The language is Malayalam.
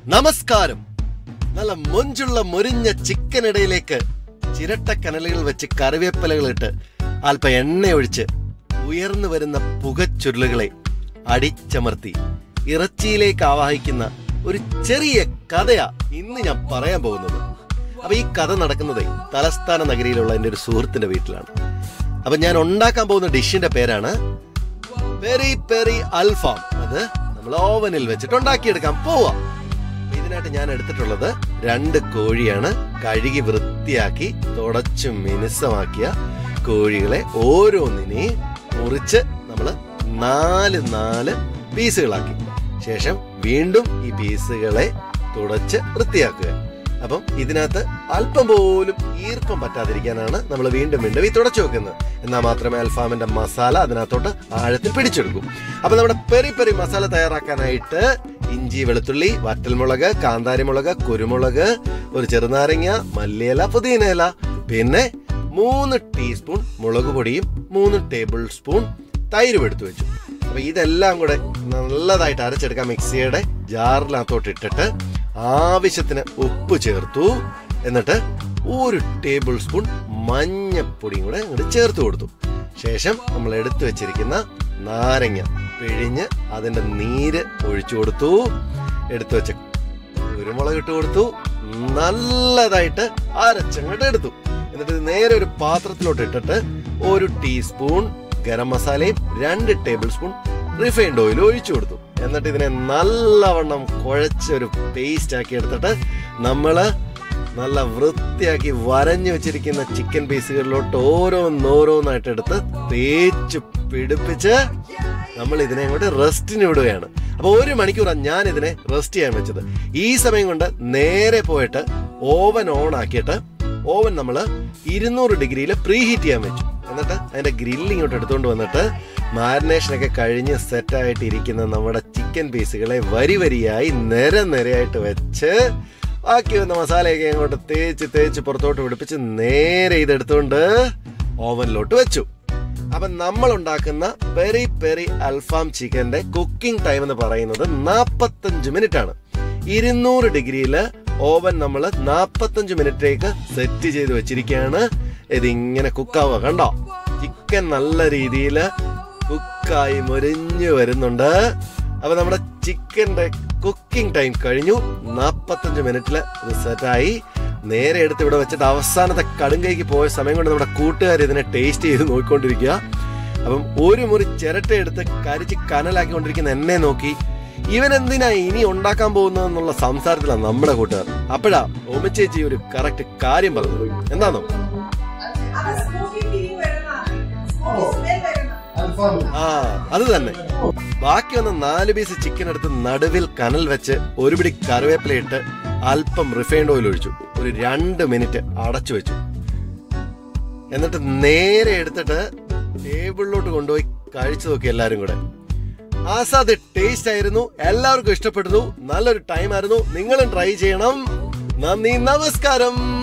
നമസ്കാരം നല്ല മൊഞ്ചുള്ള മൊരിഞ്ഞ ചിക്കനിടയിലേക്ക് ചിരട്ടക്കനലുകൾ വെച്ച് കറിവേപ്പിലകളിട്ട് അല്പം എണ്ണ ഒഴിച്ച് ഉയർന്നു വരുന്ന പുകച്ചുരുളുകളെ അടിച്ചമർത്തി ഇറച്ചിയിലേക്ക് ആവാഹിക്കുന്ന ഒരു ചെറിയ കഥയാ ഇന്ന് ഞാൻ പറയാൻ പോകുന്നത് അപ്പൊ ഈ കഥ നടക്കുന്നത് തലസ്ഥാന നഗരിയിലുള്ള എൻ്റെ ഒരു സുഹൃത്തിന്റെ വീട്ടിലാണ് അപ്പൊ ഞാൻ ഉണ്ടാക്കാൻ പോകുന്ന ഡിഷിന്റെ പേരാണ് പെരി പെരി അൽഫാം അത് നമ്മൾ ഓവനിൽ വെച്ചിട്ട് ഉണ്ടാക്കിയെടുക്കാൻ പോവാ അപ്പൊ ഇതിനായിട്ട് ഞാൻ എടുത്തിട്ടുള്ളത് രണ്ട് കോഴിയാണ് കഴുകി വൃത്തിയാക്കി തുടച്ചു മിനുസമാക്കിയ കോഴികളെ ഓരോന്നിനെ മുറിച്ച് നമ്മൾ നാല് നാല് പീസുകളാക്കി ശേഷം വീണ്ടും ഈ പീസുകളെ തുടച്ച് വൃത്തിയാക്കുക അപ്പം ഇതിനകത്ത് അല്പം പോലും ഈർപ്പം പറ്റാതിരിക്കാനാണ് നമ്മൾ വീണ്ടും വീണ്ടും ഈ തുടച്ചു വെക്കുന്നത് എന്നാൽ മാത്രമേ അൽഫാമിന്റെ മസാല അതിനകത്തോട്ട് ആഴത്തിൽ പിടിച്ചെടുക്കൂ അപ്പൊ നമ്മുടെ പെരി പെരി മസാല തയ്യാറാക്കാനായിട്ട് ഇഞ്ചി വെളുത്തുള്ളി വറ്റൽമുളക് കാന്താരിമുളക് കുരുമുളക് ഒരു ചെറുനാരങ്ങ മല്ലിയില പുതിനയില പിന്നെ മൂന്ന് ടീസ്പൂൺ മുളക് പൊടിയും മൂന്ന് ടേബിൾ സ്പൂൺ തൈരും എടുത്തു വെച്ചു അപ്പൊ ഇതെല്ലാം കൂടെ നല്ലതായിട്ട് അരച്ചെടുക്കാം മിക്സിയുടെ ജാറിനകത്തോട്ട് ഇട്ടിട്ട് ആവശ്യത്തിന് ഉപ്പ് ചേർത്തു എന്നിട്ട് ഒരു ടേബിൾ സ്പൂൺ മഞ്ഞപ്പൊടിയും കൂടെ അങ്ങോട്ട് ചേർത്ത് കൊടുത്തു ശേഷം നമ്മൾ എടുത്തു വെച്ചിരിക്കുന്ന നാരങ്ങ പിഴിഞ്ഞ് അതിന്റെ നീര് ഒഴിച്ചു കൊടുത്തു എടുത്തു വെച്ച കുരുമുളക് ഇട്ട് കൊടുത്തു നല്ലതായിട്ട് അരച്ചങ്ങോട്ട് എടുത്തു എന്നിട്ട് ഇത് നേരെ ഒരു പാത്രത്തിലോട്ട് ഇട്ടിട്ട് ഒരു ടീസ്പൂൺ ഗരം മസാലയും രണ്ട് ടേബിൾ സ്പൂൺ റിഫൈൻഡ് ഓയിൽ ഒഴിച്ചു കൊടുത്തു എന്നിട്ട് ഇതിനെ നല്ലവണ്ണം കുഴച്ച് ഒരു പേസ്റ്റ് ആക്കി എടുത്തിട്ട് നമ്മള് നല്ല വൃത്തിയാക്കി വരഞ്ഞു വെച്ചിരിക്കുന്ന ചിക്കൻ പീസുകളിലോട്ട് ഓരോന്നോരോന്നായിട്ട് എടുത്ത് തേച്ച് പിടിപ്പിച്ച് നമ്മൾ ഇതിനെ അങ്ങോട്ട് റെസ്റ്റിന് വിടുകയാണ് അപ്പൊ ഒരു മണിക്കൂറാണ് ഞാൻ ഇതിനെ റെസ്റ്റ് ചെയ്യാൻ വെച്ചത് ഈ സമയം കൊണ്ട് നേരെ പോയിട്ട് ഓവൻ ഓൺ ആക്കിയിട്ട് ഓവൻ നമ്മൾ ഇരുന്നൂറ് ഡിഗ്രിയിൽ പ്രീ ഹീറ്റ് ചെയ്യാൻ വെച്ചു എന്നിട്ട് അതിന്റെ ഗ്രില്ല് ഇങ്ങോട്ട് എടുത്തുകൊണ്ട് വന്നിട്ട് മാരിനേഷനൊക്കെ കഴിഞ്ഞ് സെറ്റായിട്ട് ഇരിക്കുന്ന നമ്മുടെ ചിക്കൻ പീസുകളെ വരി വരിയായി നിര നിരയായിട്ട് വെച്ച് ബാക്കി വന്ന മസാലയൊക്കെ അങ്ങോട്ട് തേച്ച് തേച്ച് പുറത്തോട്ട് പിടിപ്പിച്ച് നേരെ ഇതെടുത്തുകൊണ്ട് ഓവനിലോട്ട് വെച്ചു അപ്പൊ നമ്മൾ ഉണ്ടാക്കുന്ന പെരി പെരി അൽഫാം ചിക്കന്റെ കുക്കിംഗ് ടൈം എന്ന് പറയുന്നത് നാപ്പത്തഞ്ച് മിനിറ്റ് ആണ് ഇരുന്നൂറ് ഡിഗ്രിയിൽ ഓവൻ നമ്മൾ നാപ്പത്തഞ്ച് മിനിറ്റേക്ക് സെറ്റ് ചെയ്ത് വെച്ചിരിക്കുകയാണ് ഇതിങ്ങനെ കുക്കാവുക കണ്ടോ ചിക്കൻ നല്ല രീതിയിൽ കുക്കായി മുരിഞ്ഞു വരുന്നുണ്ട് അപ്പൊ നമ്മുടെ ചിക്കന്റെ കുക്കിംഗ് ടൈം കഴിഞ്ഞു നാപ്പത്തഞ്ച് മിനിറ്റിൽ ഇത് സെറ്റായി നേരെ എടുത്ത് ഇവിടെ വെച്ചിട്ട് അവസാനത്തെ കടുങ്കൈക്ക് പോയ സമയം കൊണ്ട് നമ്മുടെ കൂട്ടുകാർ ഇതിനെ ടേസ്റ്റ് ചെയ്ത് നോക്കിക്കൊണ്ടിരിക്കുക അപ്പം ഒരു മുറി ചിരട്ട എടുത്ത് കരിച്ച് കനലാക്കിക്കൊണ്ടിരിക്കുന്ന എന്നെ നോക്കി ഇവൻ എന്തിനാ ഇനി ഉണ്ടാക്കാൻ പോകുന്നതെന്നുള്ള സംസാരത്തിലാണ് നമ്മുടെ കൂട്ടുകാർ അപ്പോഴാ ഓമിച്ചേച്ചി ഒരു കറക്റ്റ് കാര്യം പറഞ്ഞു എന്താണോ അത് സ്മോക്കി ഫീലിംഗ് വരണം സ്മോക്കി സ്മെൽ വരണം ആ അത് തന്നെ ബാക്കി വന്ന നാല് പീസ് ചിക്കൻ എടുത്ത് നടുവിൽ കനൽ വെച്ച് ഒരു പിടി കറിവേപ്പില ഇട്ട് അല്പം റിഫൈൻഡ് ഓയിൽ ഒഴിച്ചു ഒരു രണ്ട് മിനിറ്റ് അടച്ചു വെച്ചു എന്നിട്ട് നേരെ എടുത്തിട്ട് ടേബിളിലോട്ട് കൊണ്ടുപോയി കഴിച്ചു നോക്കി എല്ലാരും കൂടെ ആസാദ് ടേസ്റ്റ് ആയിരുന്നു എല്ലാവർക്കും ഇഷ്ടപ്പെട്ടു നല്ലൊരു ടൈം ആയിരുന്നു നിങ്ങളും ട്രൈ ചെയ്യണം നന്ദി നമസ്കാരം